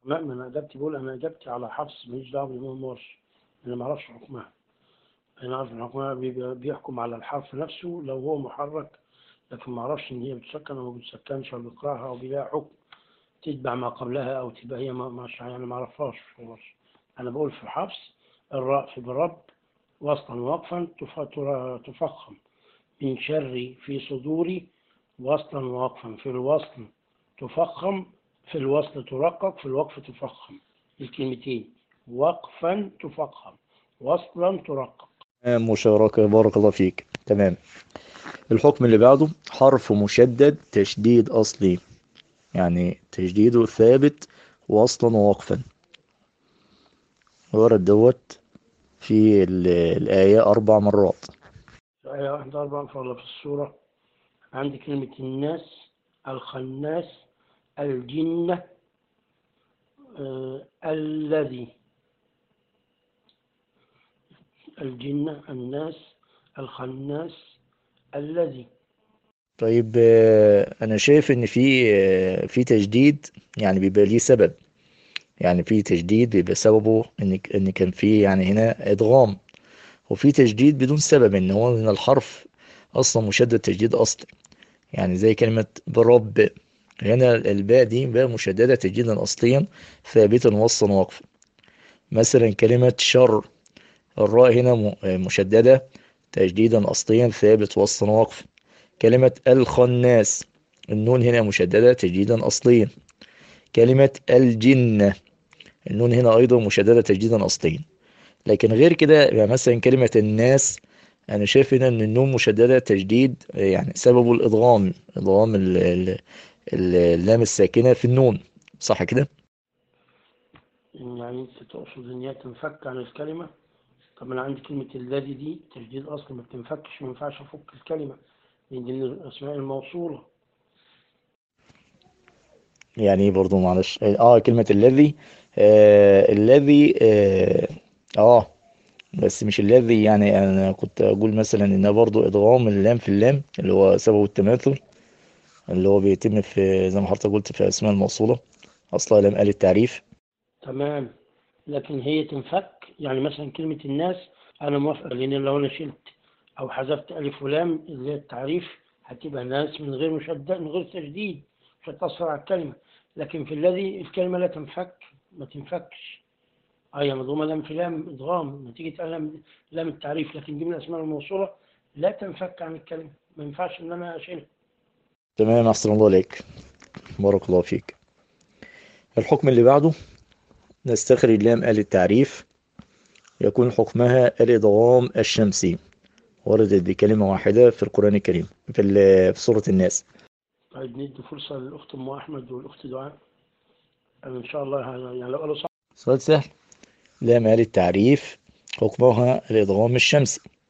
لا ما انا اجابتي بقول انا اجابتي على حفص ماليش دعوه بالامام ورش انا ما اعرفش حكمها انا عارف ان حكمها بيبقى- بيحكم على الحرف نفسه لو هو محرك لكن ما اعرفش ان هي بتسكن او ما بتسكنش او بيقراها او بيلاقي حكم تتبع ما قبلها او تبقى هي ما مش يعني ما اعرفهاش في ورش انا بقول في حفص الراء في برب وصلا وقفا تف- تر- تفخم من شر في صدوري وصلا ووقفا في الوصل تفخم في الوصل ترقق في الوقف تفخم الكلمتين وقفا تفخم وصلا ترقق مشاركة بارك الله فيك تمام الحكم اللي بعده حرف مشدد تشديد أصلي يعني تشديده ثابت وصلا ووقفا ورد دوت في ال- الآية أربع مرات في آية واحدة أربعة ولا في السورة عندي كلمة الناس الخناس الجنة آه الذي الجنة الناس الخناس الذي طيب آه، أنا شايف إن في آه، في تجديد يعني بيبقى ليه سبب يعني في تجديد بيبقى سببه إن إن كان في يعني هنا إدغام وفي تجديد بدون سبب إن هو إن الحرف أصلا مشدد تجديد أصلي يعني زي كلمة برب هنا الباء دي باء مشددة تجديدا أصليا ثابتا وصلا وقفا مثلا كلمة شر الراء هنا م- مشددة تجديدا أصليا ثابت وصلا وقفا كلمة الخناس النون هنا مشددة تجديدا أصليا كلمة الجنة النون هنا أيضا مشددة تجديدا أصليا لكن غير كده يعني مثلا كلمة الناس أنا شايف هنا إن النون مشددة تجديد يعني سببه الإدغام إدغام ال- ال- ال- اللام الساكنة في النون صح كده؟ يعني أنت تقصد إن هي تنفك عن الكلمة طب أنا عندي كلمة الذي دي تجديد أصلا ما بتنفكش ما ينفعش أفك الكلمة لأن دي من الأسماء الموصولة يعني ايه برضو معلش اه كلمة الذي آه الذي اه, آه بس مش الذي يعني انا كنت اقول مثلا انها برضو ادغام اللام في اللام اللي هو سبب التماثل اللي هو بيتم في زي ما حضرتك قلت في اسماء الموصولة اصلها لام آل التعريف تمام لكن هي تنفك يعني مثلا كلمة الناس أنا موافقة لأن لو أنا شلت أو حذفت ألف ولام اللي هي التعريف هتبقى ناس من غير مشدد من غير تجديد مش هتأثر على الكلمة لكن في الذي الكلمة لا تنفك ما تنفكش أي مضمومة لام في لام إدغام نتيجة لام لام التعريف لكن دي من الأسماء الموصولة لا تنفك عن الكلمة ما ينفعش إن أنا أشيلها تمام احسن الله عليك بارك الله فيك الحكم اللي بعده نستخرج لام آل التعريف يكون حكمها الإدغام الشمسي وردت بكلمة واحدة في القرآن الكريم في ال- في سورة الناس طيب ندي فرصة للأخت أم أحمد والأخت دعاء أنا إن شاء الله ه- يعني لو قالوا صح سؤال سهل لام آل التعريف حكمها الإدغام الشمسي